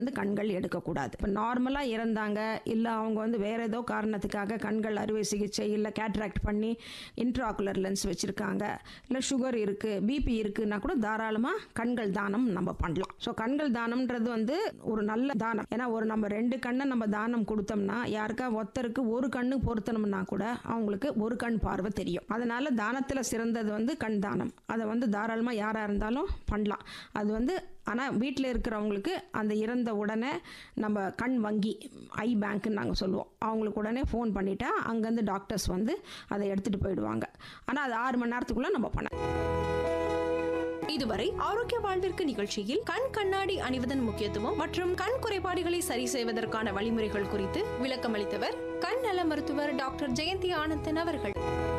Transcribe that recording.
வந்து கண்கள் எடுக்கக்கூடாது இப்போ நார்மலாக இறந்தாங்க இல்லை அவங்க வந்து வேற ஏதோ காரணத்துக்காக கண்கள் அறுவை சிகிச்சை இல்லை கேட்ராக்ட் பண்ணி இன்ட்ராகுலர் லென்ஸ் வச்சுருக்காங்க இல்லை சுகர் இருக்குது பிபி இருக்குன்னா கூட தாராளமாக கண்கள் தானம் நம்ம பண்ணலாம் ஸோ கண்கள் தானம்ன்றது வந்து ஒரு நல்ல தானம் ஏன்னா ஒரு நம்ம ரெண்டு கண்ணை நம்ம தானம் கொடுத்தோம்னா யாருக்கா ஒருத்தருக்கு ஒரு கண்ணு பொருத்தணும்னா கூட அவங்களுக்கு ஒரு கண் பார்வை தெரியும் அதனால தானத்தில் சிறந்தது வந்து கண் தானம் அதை வந்து தாராளமாக யாராக இருந்தாலும் பண்ணலாம் அது வந்து ஆனால் வீட்டில் இருக்கிறவங்களுக்கு அந்த இறந்த உடனே நம்ம கண் வங்கி ஐ பேங்க்குன்னு நாங்கள் சொல்லுவோம் அவங்களுக்கு உடனே ஃபோன் பண்ணிட்டா அங்கேருந்து டாக்டர்ஸ் வந்து அதை எடுத்துகிட்டு போயிடுவாங்க ஆனால் அது ஆறு மணி நேரத்துக்குள்ளே நம்ம பண்ண இதுவரை ஆரோக்கிய வாழ்விற்கு நிகழ்ச்சியில் கண் கண்ணாடி அணிவதன் முக்கியத்துவம் மற்றும் கண் குறைபாடுகளை சரி செய்வதற்கான வழிமுறைகள் குறித்து விளக்கமளித்தவர் கண் நல மருத்துவர் டாக்டர் ஜெயந்தி ஆனந்தன் அவர்கள்